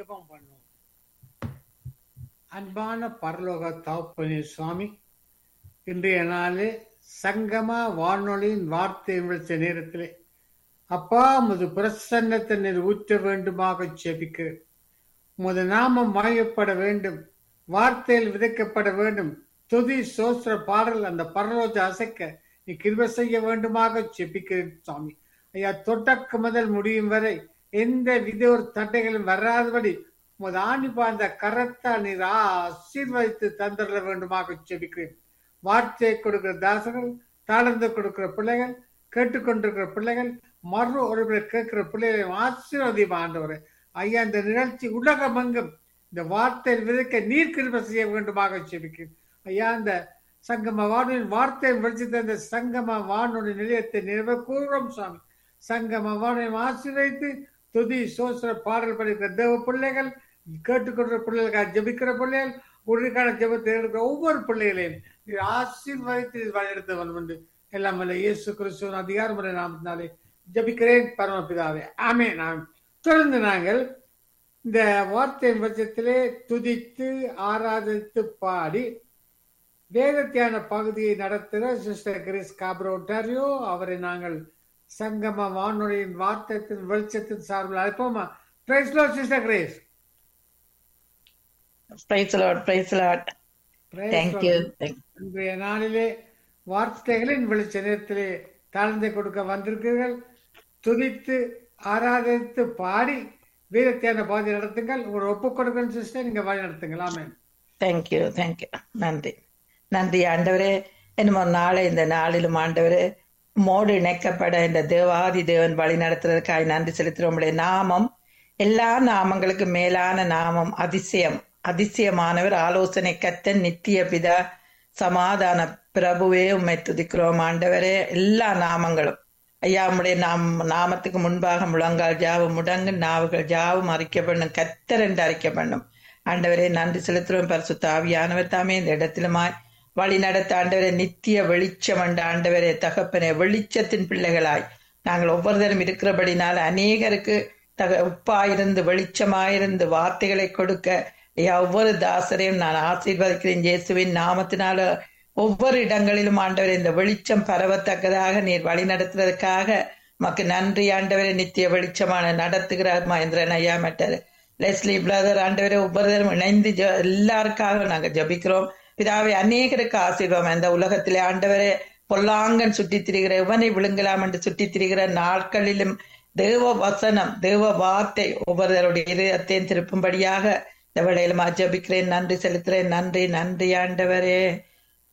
ஜெபம் பண்ணுவோம் அன்பான பரலோக தகப்பனே சுவாமி இன்றைய நாளில் சங்கமா வானொலியின் வார்த்தை விழித்த நேரத்திலே அப்பா முது பிரசன்னத்தை நீர் ஊற்ற வேண்டுமாக ஜெபிக்கிறேன் உமது நாமம் மாயப்பட வேண்டும் வார்த்தையில் விதைக்கப்பட வேண்டும் துதி சோஸ்திர பாடல் அந்த பரலோஜ அசைக்க நீ கிருப செய்ய வேண்டுமாக ஜெபிக்கிறேன் சுவாமி ஐயா தொடக்க முதல் முடியும் வரை எந்த வித ஒரு தட்டைகளும் வராதபடி உமது ஆணி பாய்ந்த கரத்தால் நீர் ஆசீர்வதித்து தந்துட வேண்டுமாக ஜெபிக்கிறேன் வார்த்தையை கொடுக்கிற தாசர்கள் தாளந்து கொடுக்கிற பிள்ளைகள் கேட்டுக்கொண்டிருக்கிற பிள்ளைகள் மறு ஒருவரை கேட்கிற பிள்ளைகளை ஆசீர்வதியும் ஆண்டவரே ஐயா இந்த நிகழ்ச்சி உலகமெங்கும் இந்த வார்த்தையில் விதைக்க நீர் கிருப செய்ய வேண்டுமாக ஜெபிக்கிறேன் ஐயா இந்த சங்கம வானொலியின் வார்த்தை வெளிச்சத்த இந்த சங்கம வானொலி நிலையத்தை நினைவு கூறுறோம் சுவாமி சங்கம வானொலி ஆசீர்வதித்து துதி சோசர பாடல் படிக்கிற தேவ பிள்ளைகள் கேட்டுக்கொண்ட பிள்ளைகளுக்காக ஜெபிக்கிற பிள்ளைகள் உறுதிக்கான ஜெபத்தை எடுக்கிற ஒவ்வொரு பிள்ளைகளையும் நீர் ஆசீர்வதித்து வழிநடத்தவன் உண்டு எல்லாம் வல்ல இயேசு கிறிஸ்துவின் அதிகாரமுறை நாமத்தினாலே ஜெபிக்கிறேன் பரமபிதாவே ஆமே நான் தொடர்ந்து நாங்கள் இந்த வார்த்தையின் பட்சத்திலே துதித்து ஆராதித்து பாடி வேதத்தியான பகுதியை நடத்துகிற சிஸ்டர் கிறிஸ் காப்ரோ ஒட்டாரியோ அவரை நாங்கள் சங்கம வானொலியின் வார்த்தையின் வெளிச்சத்தின் சார்பில் அழைப்போமா praise Lord sister Grace Praise the Lord, praise the Lord. Thank you. Thank இன்றைய நாளிலே வார்த்தைகளின் வெளிச்ச நேரத்திலே தாழ்ந்தை கொடுக்க வந்திருக்கிறீர்கள் துதித்து ஆராதித்து பாடி வீரத்தியான பாதை நடத்துங்கள் ஒரு ஒப்புக் கொடுக்கணும் சிஸ்டர் நீங்க வழி நடத்துங்கள் ஆமே thank you, thank you. நன்றி நன்றி ஆண்டவரே என்னமோ நாளை இந்த நாளிலும் ஆண்டவரே மோடு இணைக்கப்பட இந்த தேவாதி தேவன் வழி நடத்துறதுக்காக நன்றி செலுத்துகிறோம் உம்முடைய நாமம் எல்லா நாமங்களுக்கு மேலான நாமம் அதிசயம் அதிசயமானவர் ஆலோசனை கத்தன் நித்திய பிதா சமாதான பிரபுவே உம்மை துதிக்கிறோம் ஆண்டவரே எல்லா நாமங்களும் ஐயா உம்முடைய நாம் நாமத்துக்கு முன்பாக முழங்கால் ஜாவும் முடங்கு நாவுகள் ஜாவும் அறிக்கப்படணும் கத்தர் என்று அறிக்கப்படணும் ஆண்டவரே நன்றி செலுத்துறோம் பரிசுத்த ஆவியானவர் தாமே இந்த இடத்திலுமாய் வழி நடத்த ஆண்டவரே நித்திய வெளிச்சம் அண்ட ஆண்டவரே தகப்பனே வெளிச்சத்தின் பிள்ளைகளாய் நாங்கள் ஒவ்வொருத்தரும் இருக்கிறபடினால அநேகருக்கு தக உப்பாயிருந்து வெளிச்சமாயிருந்து வார்த்தைகளை கொடுக்க ஐயா ஒவ்வொரு தாசரையும் நான் ஆசீர்வதிக்கிறேன் இயேசுவின் நாமத்தினால ஒவ்வொரு இடங்களிலும் ஆண்டவரே இந்த வெளிச்சம் பரவத்தக்கதாக நீர் வழி நடத்துறதுக்காக மக்கு நன்றி ஆண்டவரே நித்திய வெளிச்சமான நடத்துகிறார் மகேந்திரன் ஐயா மற்ற லெஸ்லி பிரதர் ஆண்டவரே ஒவ்வொருத்தரும் இணைந்து ஜெ- எல்லாருக்காக நாங்க ஜபிக்கிறோம் பிதாவை அநேகருக்கு ஆசீர்வாதம் இந்த உலகத்திலே ஆண்டவரே பொல்லாங்கன் சுற்றித் திரிகிற இவனை விழுங்கலாம் என்று சுற்றித் திரிகிற நாட்களிலும் தேவ வசனம் தேவ வார்த்தை ஒவ்வொருவருடைய இதயத்தையும் திருப்பும்படியாக இந்த வேளையிலும் ஜபிக்கிறேன் நன்றி செலுத்துறேன் நன்றி நன்றி ஆண்டவரே